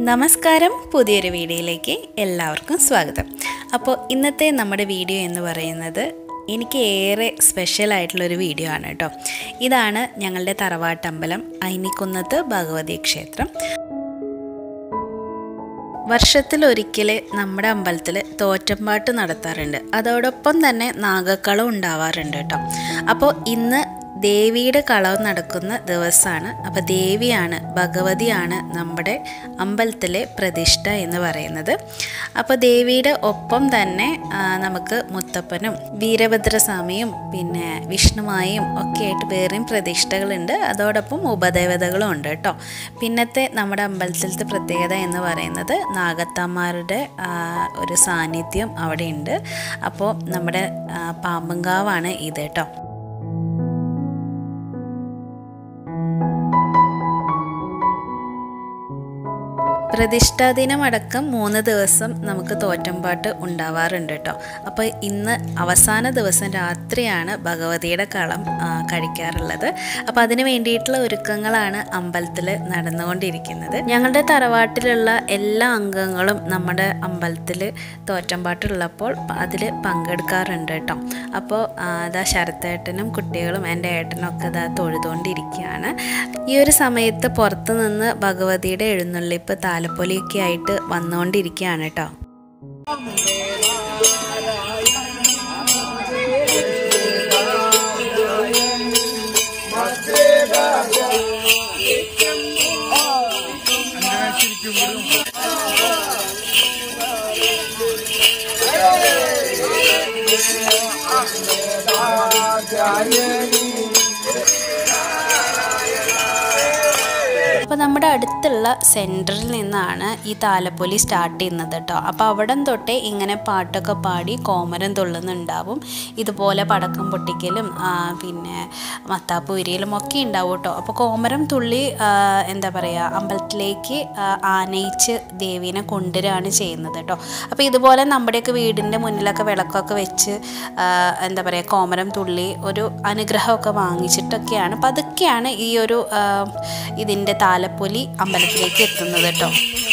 നമസ്കാരം പുതിയൊരു വീഡിയോയിലേക്ക് എല്ലാവർക്കും സ്വാഗതം അപ്പോൾ ഇന്നത്തെ നമ്മുടെ വീഡിയോ എന്ന് പറയുന്നത് എനിക്ക് ഏറെ സ്പെഷ്യൽ ആയിട്ടുള്ളൊരു വീഡിയോ ആണ് കേട്ടോ ഇതാണ് ഞങ്ങളുടെ തറവാട്ടമ്പലം അയിനിക്കുന്നത്ത് ഭഗവതി ക്ഷേത്രം വർഷത്തിലൊരിക്കൽ നമ്മുടെ അമ്പലത്തിൽ തോറ്റമ്പാട്ട് നടത്താറുണ്ട് അതോടൊപ്പം തന്നെ നാഗക്കളം ഉണ്ടാവാറുണ്ട് കേട്ടോ അപ്പോൾ ഇന്ന് ദേവിയുടെ കളവ് നടക്കുന്ന ദിവസമാണ് അപ്പോൾ ദേവിയാണ് ഭഗവതിയാണ് നമ്മുടെ അമ്പലത്തിലെ പ്രതിഷ്ഠ എന്ന് പറയുന്നത് അപ്പോൾ ദേവിയുടെ ഒപ്പം തന്നെ ആ, നമുക്ക് മുത്തപ്പനും വീരഭദ്രസ്വാമിയും പിന്നെ വിഷ്ണുമായും ഒക്കെ ആയിട്ട് വേറെയും പ്രതിഷ്ഠകളുണ്ട് അതോടൊപ്പം ഉപദേവതകളും ഉണ്ട് കേട്ടോ പിന്നത്തെ നമ്മുടെ അമ്പലത്തിലത്തെ പ്രത്യേകത എന്ന് പറയുന്നത് നാഗത്തമാരുടെ ആ, ഒരു സാന്നിധ്യം അവിടെയുണ്ട് അപ്പോൾ നമ്മുടെ ആ, പാമ്പുങ്കാവാണ് ഇത് കേട്ടോ പ്രതിഷ്ഠാ ദിനമടക്കം മൂന്ന് ദിവസം നമുക്ക് തോറ്റമ്പാട്ട് ഉണ്ടാവാറുണ്ട് കേട്ടോ അപ്പോൾ ഇന്ന് അവസാന ദിവസം രാത്രിയാണ് ഭഗവതിയുടെ കളം ആ, കഴിക്കാറുള്ളത് അപ്പോൾ അതിന് വേണ്ടിയിട്ടുള്ള ഒരുക്കങ്ങളാണ് അമ്പലത്തിൽ നടന്നുകൊണ്ടിരിക്കുന്നത് ഞങ്ങളുടെ തറവാട്ടിലുള്ള എല്ലാ അംഗങ്ങളും നമ്മുടെ അമ്പലത്തിൽ തോറ്റമ്പാട്ടുള്ളപ്പോൾ അതിൽ പങ്കെടുക്കാറുണ്ട് കേട്ടോ അപ്പോൾ ആ, അതാ ശരത്തേട്ടനും കുട്ടികളും എൻ്റെ ഏട്ടനും ഒക്കെ അതാ തൊഴുതുകൊണ്ടിരിക്കുകയാണ് ഈ ഒരു സമയത്ത് പുറത്തു നിന്ന് ഭഗവതിയുടെ എഴുന്നള്ളിപ്പ് താലപ്പൊലിയൊക്കെ ആയിട്ട് വന്നുകൊണ്ടിരിക്കുകയാണ് കേട്ടോ അപ്പോൾ നമ്മുടെ അടുത്തുള്ള സെൻറ്ററിൽ നിന്നാണ് ഈ താലപ്പൊലി സ്റ്റാർട്ട് ചെയ്യുന്നത് കേട്ടോ അപ്പോൾ അവിടം തൊട്ടേ ഇങ്ങനെ പാട്ടൊക്കെ പാടി കോമരം തുള്ളുന്നുണ്ടാവും ഇതുപോലെ പടക്കം പൊട്ടിക്കലും ആ, പിന്നെ മത്താപ്പൂരിയിലും ഒക്കെ ഉണ്ടാവും കേട്ടോ അപ്പോൾ കോമരം തുള്ളി ആ, എന്താ പറയുക അമ്പലത്തിലേക്ക് ആ, ആനയിച്ച് ദേവീനെ കൊണ്ടുവരികയാണ് ചെയ്യുന്നത് കേട്ടോ അപ്പോൾ ഇതുപോലെ നമ്മുടെയൊക്കെ വീടിൻ്റെ മുന്നിലൊക്കെ വിളക്കൊക്കെ വെച്ച് ആ, എന്താ പറയുക കോമരം തുള്ളി ഒരു അനുഗ്രഹമൊക്കെ വാങ്ങിച്ചിട്ടൊക്കെയാണ് അപ്പോൾ അതൊക്കെയാണ് ഈ ഒരു ആ, ഇതിൻ്റെ താലപ്പൊലി അമ്പലത്തിലേക്ക് എത്തുന്നത് കേട്ടോ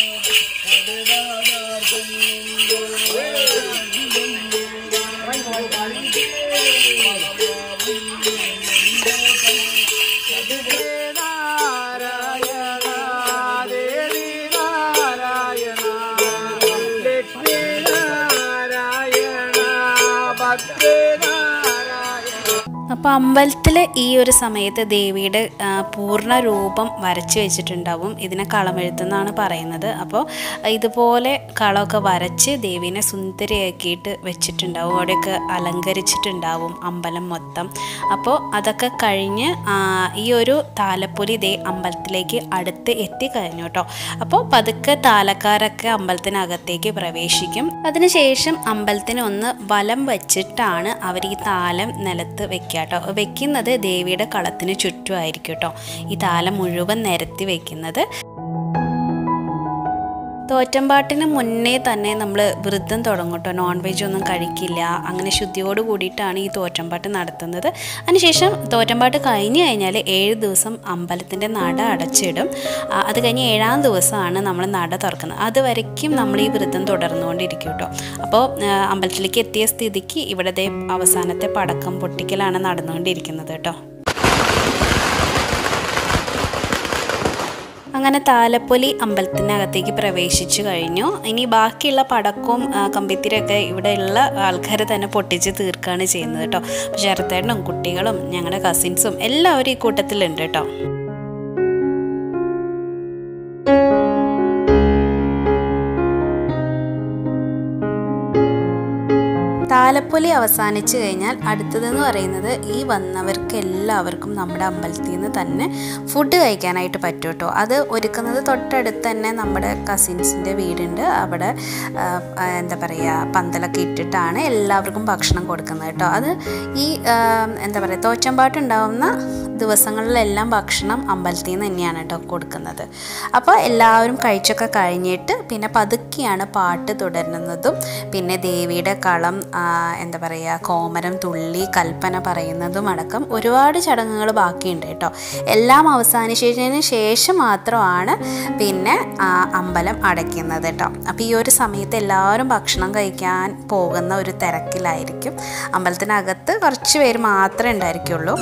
അപ്പോൾ അമ്പലത്തിൽ ഈ ഒരു സമയത്ത് ദേവിയുടെ ആ, പൂർണ്ണ രൂപം വരച്ച് വെച്ചിട്ടുണ്ടാവും ഇതിനെ കളമെഴുത്തെന്നാണ് പറയുന്നത് അപ്പോൾ ഇതുപോലെ കളമൊക്കെ വരച്ച് ദേവീനെ സുന്ദരിയാക്കിയിട്ട് വെച്ചിട്ടുണ്ടാവും അവിടെയൊക്കെ അലങ്കരിച്ചിട്ടുണ്ടാവും അമ്പലം മൊത്തം അപ്പോൾ അതൊക്കെ കഴിഞ്ഞ് ആ, ഈ ഒരു താലപ്പൊലി ദേ അമ്പലത്തിലേക്ക് അടുത്ത് എത്തിക്കഴിഞ്ഞു കേട്ടോ അപ്പോൾ പതുക്കെ താലക്കാരൊക്കെ അമ്പലത്തിനകത്തേക്ക് പ്രവേശിക്കും അതിനുശേഷം അമ്പലത്തിന് ഒന്ന് വലം വച്ചിട്ടാണ് അവർ ഈ താലം നിലത്ത് വെക്കുക കേട്ടോ വെക്കുന്നത് ദേവിയുടെ കളത്തിന് ചുറ്റുമായിരിക്കും കേട്ടോ ഈ താലം മുഴുവൻ നിരത്തി വെക്കുന്നത് തോറ്റമ്പാട്ടിന് മുന്നേ തന്നെ നമ്മൾ വ്രതം തുടങ്ങും കേട്ടോ നോൺ വെജ് ഒന്നും കഴിക്കില്ല അങ്ങനെ ശുദ്ധിയോട് കൂടിയിട്ടാണ് ഈ തോറ്റമ്പാട്ട് നടത്തുന്നത് അതിനുശേഷം തോറ്റമ്പാട്ട് കഴിഞ്ഞ് കഴിഞ്ഞാൽ ഏഴ് ദിവസം അമ്പലത്തിൻ്റെ നട അടച്ചിടും ആ, അത് കഴിഞ്ഞ് ഏഴാം ദിവസമാണ് നമ്മൾ നട തുറക്കുന്നത് അതുവരയ്ക്കും നമ്മൾ ഈ വ്രതം തുടർന്നുകൊണ്ടിരിക്കും കേട്ടോ അപ്പോൾ ആ, അമ്പലത്തിലേക്ക് എത്തിയ സ്ഥിതിക്ക് ഇവിടത്തെ അവസാനത്തെ പടക്കം പൊട്ടിക്കലാണ് നടന്നുകൊണ്ടിരിക്കുന്നത് കേട്ടോ അങ്ങനെ താലപ്പൊലി അമ്പലത്തിനകത്തേക്ക് പ്രവേശിച്ചു കഴിഞ്ഞു ഇനി ബാക്കിയുള്ള പടക്കവും ആ, കമ്പിത്തിരിയൊക്കെ ഇവിടെയുള്ള ആൾക്കാർ തന്നെ പൊട്ടിച്ച് തീർക്കുകയാണ് ചെയ്യുന്നത് കേട്ടോ അപ്പോൾ ശരത്തേട്ടനും കുട്ടികളും ഞങ്ങളുടെ കസിൻസും എല്ലാവരും ഈ കൂട്ടത്തിലുണ്ട് കേട്ടോ താലപ്പൊലി അവസാനിച്ചു കഴിഞ്ഞാൽ അടുത്തതെന്ന് പറയുന്നത് ഈ വന്നവർക്ക് എല്ലാവർക്കും നമ്മുടെ അമ്പലത്തിൽ നിന്ന് തന്നെ ഫുഡ് കഴിക്കാനായിട്ട് പറ്റും കേട്ടോ അത് ഒരുക്കുന്നത് തൊട്ടടുത്ത് തന്നെ നമ്മുടെ കസിൻസിൻ്റെ വീടുണ്ട് അവിടെ ആ, ആ, എന്താ പറയുക പന്തലൊക്കെ ഇട്ടിട്ടാണ് എല്ലാവർക്കും ഭക്ഷണം കൊടുക്കുന്നത് കേട്ടോ അത് ഈ ആ, എന്താ പറയുക തോച്ചമ്പാട്ട് ഉണ്ടാവുന്ന ദിവസങ്ങളിലെല്ലാം ഭക്ഷണം അമ്പലത്തിൽ നിന്ന് തന്നെയാണ് കേട്ടോ കൊടുക്കുന്നത് അപ്പോൾ എല്ലാവരും കഴിച്ചൊക്കെ കഴിഞ്ഞിട്ട് പിന്നെ പതുക്കെയാണ് പാട്ട് തുടരുന്നതും പിന്നെ ദേവിയുടെ കളം ആ, എന്താ പറയുക കോമരം തുള്ളി കൽപ്പന പറയുന്നതും അടക്കം ഒരുപാട് ചടങ്ങുകൾ ബാക്കിയുണ്ട് കേട്ടോ എല്ലാം അവസാനിച്ചതിന് ശേഷം മാത്രമാണ് പിന്നെ ആ, അമ്പലം അടയ്ക്കുന്നത് കേട്ടോ അപ്പോൾ ഈ ഒരു സമയത്ത് എല്ലാവരും ഭക്ഷണം കഴിക്കാൻ പോകുന്ന ഒരു തിരക്കിലായിരിക്കും അമ്പലത്തിനകത്ത് കുറച്ച് പേര് മാത്രമേ ഉണ്ടായിരിക്കുള്ളൂ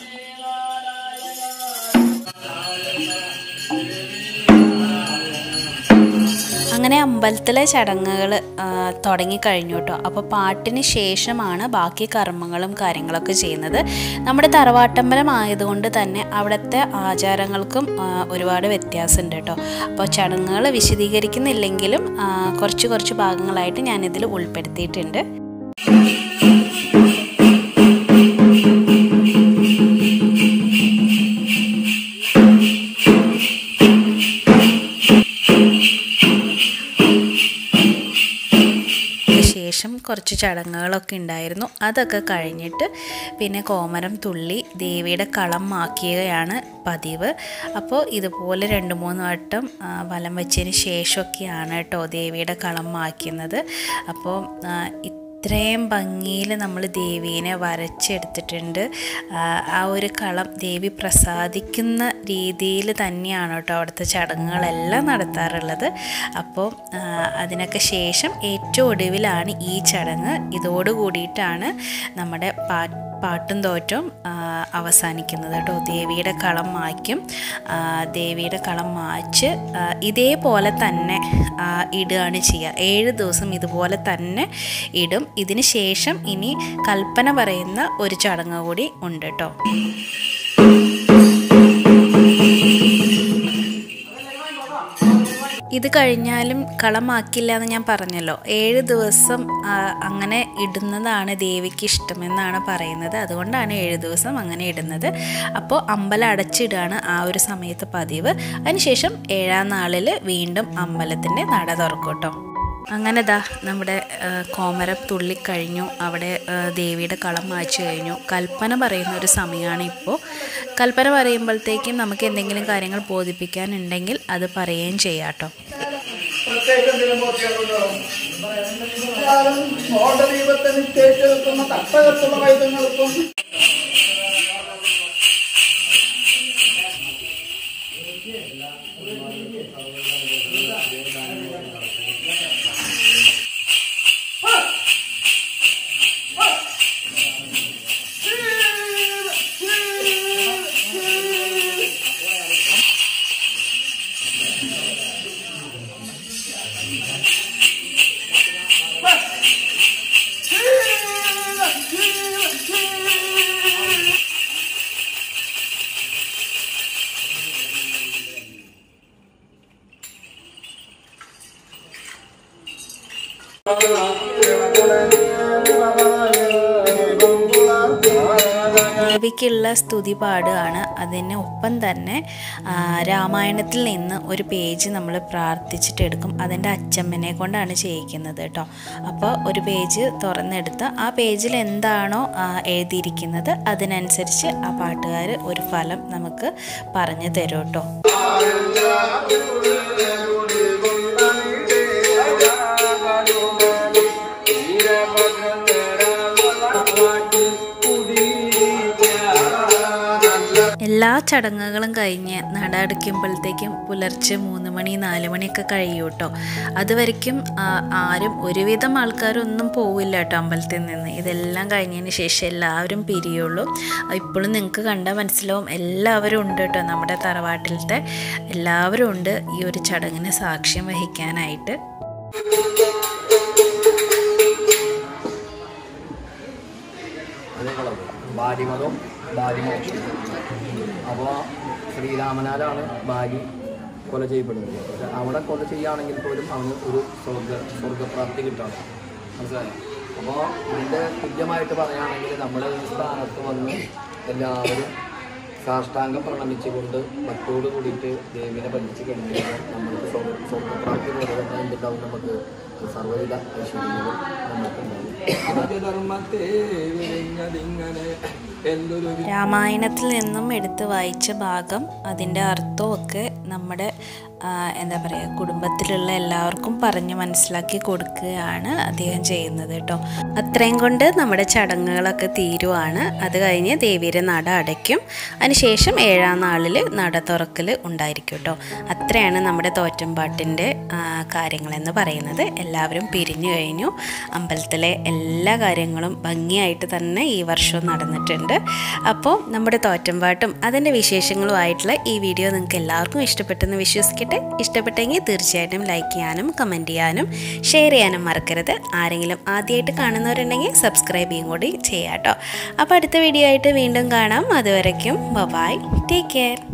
അങ്ങനെ അമ്പലത്തിലെ ചടങ്ങുകൾ തുടങ്ങിക്കഴിഞ്ഞു കേട്ടോ അപ്പോൾ പാട്ടിന് ശേഷമാണ് ബാക്കി കർമ്മങ്ങളും കാര്യങ്ങളൊക്കെ ചെയ്യുന്നത് നമ്മുടെ തറവാട്ടമ്പലം ആയതുകൊണ്ട് തന്നെ അവിടുത്തെ ആചാരങ്ങൾക്കും ആ, ഒരുപാട് വ്യത്യാസമുണ്ട് കേട്ടോ അപ്പോൾ ചടങ്ങുകൾ വിശദീകരിക്കുന്നില്ലെങ്കിലും ആ, കുറച്ച് കുറച്ച് ഭാഗങ്ങളായിട്ട് ഞാനിതിൽ ഉൾപ്പെടുത്തിയിട്ടുണ്ട് ശേഷം കുറച്ച് ചടങ്ങുകളൊക്കെ ഉണ്ടായിരുന്നു അതൊക്കെ കഴിഞ്ഞിട്ട് പിന്നെ കോമരം തുള്ളി ദേവിയുടെ കളം മാക്കുകയാണ് പതിവ് അപ്പോൾ ഇതുപോലെ രണ്ട് മൂന്ന് വട്ടം ആ, വലം വെച്ചതിന് ശേഷമൊക്കെയാണ് കേട്ടോ ദേവിയുടെ കളം മാക്കുന്നത് അപ്പോൾ ആ, ഇത്രയും ഭംഗിയിൽ നമ്മൾ ദേവീനെ വരച്ചെടുത്തിട്ടുണ്ട് ആ, ആ ഒരു കളം ദേവി പ്രസാദിക്കുന്ന രീതിയിൽ തന്നെയാണ് കേട്ടോ അവിടുത്തെ ചടങ്ങുകളെല്ലാം നടത്താറുള്ളത് അപ്പോൾ ആ, അതിനൊക്കെ ശേഷം ഏറ്റവും ഒടുവിലാണ് ഈ ചടങ്ങ് ഇതോട് കൂടിയിട്ടാണ് നമ്മുടെ പാ പാട്ടും തോറ്റും ആ, അവസാനിക്കുന്നത് കേട്ടോ ദേവിയുടെ കളം മായ്ക്കും ആ, ദേവിയുടെ കളം മായ്ച്ച് ആ, ഇതേപോലെ തന്നെ ആ, ഇടുകയാണ് ചെയ്യുക ഏഴ് ദിവസം ഇതുപോലെ തന്നെ ഇടും ഇതിന് ശേഷം ഇനി കൽപ്പന പറയുന്ന ഒരു ചടങ്ങ് കൂടി ഉണ്ട് കേട്ടോ ഇത് കഴിഞ്ഞാലും കളമാക്കില്ല എന്ന് ഞാൻ പറഞ്ഞല്ലോ ഏഴ് ദിവസം ആ, അങ്ങനെ ഇടുന്നതാണ് ദേവിക്ക് ഇഷ്ടമെന്നാണ് പറയുന്നത് അതുകൊണ്ടാണ് ഏഴ് ദിവസം അങ്ങനെ ഇടുന്നത് അപ്പോൾ അമ്പലം അടച്ചിടുകയാണ് ആ ഒരു സമയത്ത് പതിവ് അതിനുശേഷം ഏഴാം നാളിൽ വീണ്ടും അമ്പലത്തിൻ്റെ നട തുറക്കും കേട്ടോ അങ്ങനെ ദാ നമ്മുടെ ആ, കോമരം തുള്ളിക്കഴിഞ്ഞു അവിടെ ആ, ദേവിയുടെ കളം മായ്ച്ചു കഴിഞ്ഞു കൽപ്പന പറയുന്ന ഒരു സമയമാണ് ഇപ്പോൾ കൽപ്പന പറയുമ്പോഴത്തേക്കും നമുക്ക് എന്തെങ്കിലും കാര്യങ്ങൾ ബോധിപ്പിക്കാനുണ്ടെങ്കിൽ അത് പറയുകയും ചെയ്യാം കേട്ടോ പ്രത്യേക ദിനമോർച്ചകളുണ്ടാവും മോളുടെ ദീപത്തെ നിശ്ചയിച്ചു വെക്കുന്ന തട്ടകത്തുള്ള വൈദ്യങ്ങൾക്കും ദേവിക്കുള്ള സ്തുതി പാടുകയാണ് അതിന് ഒപ്പം തന്നെ ആ, രാമായണത്തിൽ നിന്ന് ഒരു പേജ് നമ്മൾ പ്രാർത്ഥിച്ചിട്ട് എടുക്കും അതിൻ്റെ അച്ചമ്മനെ കൊണ്ടാണ് ചെയ്യിക്കുന്നത് കേട്ടോ അപ്പോൾ ഒരു പേജ് തുറന്നെടുത്ത് ആ പേജിൽ എന്താണോ ആ, എഴുതിയിരിക്കുന്നത് അതിനനുസരിച്ച് ആ പാട്ടുകാർ ഒരു ഫലം നമുക്ക് പറഞ്ഞു തരും കേട്ടോ എല്ലാ ചടങ്ങുകളും കഴിഞ്ഞ് നട അടയ്ക്കുമ്പോഴത്തേക്കും പുലർച്ചെ മൂന്ന് മണി നാല് മണിയൊക്കെ കഴിയും കേട്ടോ അതുവരയ്ക്കും ആ, ആരും ഒരുവിധം ആൾക്കാരൊന്നും പോവില്ല കേട്ടോ അമ്പലത്തിൽ നിന്ന് ഇതെല്ലാം കഴിഞ്ഞതിന് ശേഷം എല്ലാവരും പിരിയുള്ളൂ ഇപ്പോഴും നിങ്ങൾക്ക് കണ്ടാൽ മനസ്സിലാവും എല്ലാവരും ഉണ്ട് കേട്ടോ നമ്മുടെ തറവാട്ടിലത്തെ എല്ലാവരും ഉണ്ട് ഈ ഒരു ചടങ്ങിന് സാക്ഷ്യം വഹിക്കാനായിട്ട് അതേകളവ് ഭാര്യമതം ഭാര്യമോക്ഷം അപ്പോൾ ശ്രീരാമനാലാണ് ഭാര്യ കൊല ചെയ്യപ്പെടുന്നത് പക്ഷെ അവിടെ കൊല ചെയ്യുകയാണെങ്കിൽ പോലും അവന് ഒരു സ്വർഗ സ്വർഗപ്രാപ്തി കിട്ടണം മനസ്സിലായോ അപ്പോൾ ഇതിൻ്റെ തുല്യമായിട്ട് പറയുകയാണെങ്കിൽ നമ്മൾ ഈ സ്ഥാനത്ത് വന്ന് എല്ലാവരും സാഷ്ടാംഗം പ്രണമിച്ചുകൊണ്ട് ഭക്തിയോട് കൂടിയിട്ട് ദേവിനെ ഭജിച്ച് കഴിഞ്ഞാൽ നമ്മൾക്ക് സ്വർഗ സ്വർഗപ്രാപ്തി പോലെ തന്നെ എന്തുണ്ടാവും നമുക്ക് സർവ്വവിധ ഐശ്വര്യങ്ങളും നമുക്കുണ്ടാവും രാജധർമ്മത്തെ വിരിഞ്ഞതിങ്ങനെ എന്തൊരു വി- രാമായണത്തിൽ നിന്നും എടുത്ത് വായിച്ച ഭാഗം അതിൻ്റെ അർത്ഥമൊക്കെ നമ്മുടെ ആ, എന്താ പറയുക കുടുംബത്തിലുള്ള എല്ലാവർക്കും പറഞ്ഞ് മനസ്സിലാക്കി കൊടുക്കുകയാണ് അദ്ദേഹം ചെയ്യുന്നത് കേട്ടോ അത്രയും കൊണ്ട് നമ്മുടെ ചടങ്ങുകളൊക്കെ തീരുവാണ് അത് കഴിഞ്ഞ് ദേവിയുടെ നട അടയ്ക്കും അതിനുശേഷം ഏഴാം നാളിൽ നട തുറക്കൽ ഉണ്ടായിരിക്കും കേട്ടോ അത്രയാണ് നമ്മുടെ തോറ്റമ്പാട്ടിൻ്റെ കാര്യങ്ങളെന്ന് പറയുന്നത് എല്ലാവരും പിരിഞ്ഞു കഴിഞ്ഞു അമ്പലത്തിലെ എല്ലാ കാര്യങ്ങളും ഭംഗിയായിട്ട് തന്നെ ഈ വർഷവും നടന്നിട്ടുണ്ട് അപ്പോൾ നമ്മുടെ തോറ്റമ്പാട്ടും അതിൻ്റെ വിശേഷങ്ങളുമായിട്ടുള്ള ഈ വീഡിയോ നിങ്ങൾക്ക് എല്ലാവർക്കും ഇഷ്ടപ്പെട്ടെന്ന് വിശ്വസിക്കട്ടെ ഇഷ്ടപ്പെട്ടെങ്കിൽ തീർച്ചയായിട്ടും ലൈക്ക് ചെയ്യാനും കമൻറ്റ് ചെയ്യാനും ഷെയർ ചെയ്യാനും മറക്കരുത് ആരെങ്കിലും ആദ്യമായിട്ട് കാണുന്നവരുണ്ടെങ്കിൽ സബ്സ്ക്രൈബ് ചെയ്യും കൂടി ചെയ്യാം കേട്ടോ അപ്പോൾ അടുത്ത വീഡിയോ ആയിട്ട് വീണ്ടും കാണാം അതുവരയ്ക്കും ബൈ ടേക്ക് കെയർ